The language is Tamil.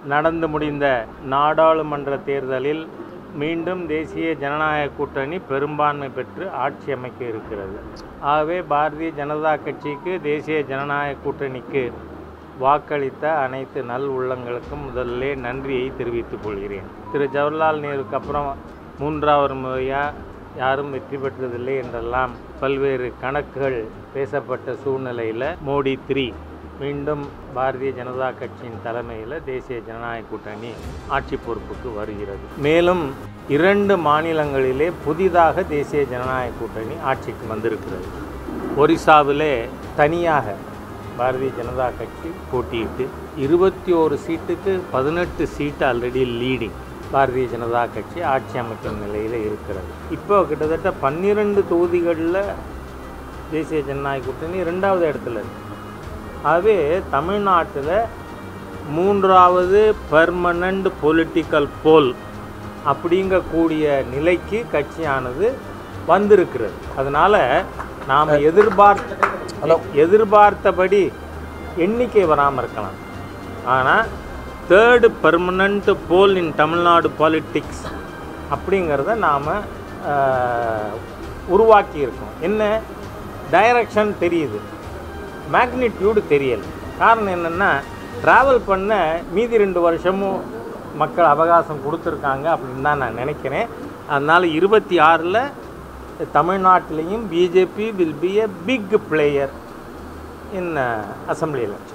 நடந்து முடிந்த நாடாளுமன்ற தேர்தலில் மீண்டும் தேசிய ஜனநாயக கூட்டணி பெரும்பான்மை பெற்று ஆட்சி அமைக்க இருக்கிறது ஆகவே பாரதிய ஜனதா கட்சிக்கு தேசிய ஜனநாயக கூட்டணிக்கு வாக்களித்த அனைத்து நல் உள்ளங்களுக்கும் முதல்ல நன்றியை தெரிவித்துக் கொள்கிறேன் திரு ஜவஹர்லால் நேருக்கு அப்புறம் மூன்றாவது முறையாக யாரும் வெற்றி பெற்றதில்லை என்றெல்லாம் பல்வேறு கணக்குகள் பேசப்பட்ட சூழ்நிலையில் மோடி த்ரீ மீண்டும் பாரதிய ஜனதா கட்சியின் தலைமையில் தேசிய ஜனநாயக கூட்டணி ஆட்சி பொறுப்புக்கு வருகிறது மேலும் இரண்டு மாநிலங்களிலே புதிதாக தேசிய ஜனநாயக கூட்டணி ஆட்சிக்கு வந்திருக்கிறது ஒரிசாவிலே தனியாக பாரதிய ஜனதா கட்சி போட்டியிட்டு இருபத்தி ஓரு சீட்டுக்கு பதினெட்டு seat already leading Bharatiya Janata கட்சி ஆட்சி அமைக்கும் நிலையில் இருக்கிறது இப்போ கிட்டத்தட்ட பன்னிரெண்டு தொகுதிகளில் தேசிய ஜனநாயக கூட்டணி ரெண்டாவது இடத்துல இருக்கு ஆகவே தமிழ்நாட்டில் மூன்றாவது பெர்மனண்ட் பொலிட்டிக்கல் போல் அப்படிங்கக்கூடிய நிலைக்கு கட்சியானது வந்திருக்கிறது அதனால் நாம் எதிர்பார்த்த எதிர்பார்த்தபடி எண்ணிக்கை வராமல் இருக்கலாம் ஆனால் third permanent pole in Tamil Nadu politics அப்படிங்கிறத நாம் உருவாக்கி இருக்கோம் என்ன டைரக்ஷன் தெரியுது மேக்னிடியூடு தெரியலை காரணம் என்னென்னா ட்ராவல் பண்ண மீதி ரெண்டு வருஷமும் மக்கள் அவகாசம் கொடுத்துருக்காங்க அப்படின்னு தான் நான் நினைக்கிறேன் அதனால் இருபத்தி ஆறில் தமிழ்நாட்டிலையும் BJP will be a big player in assembly election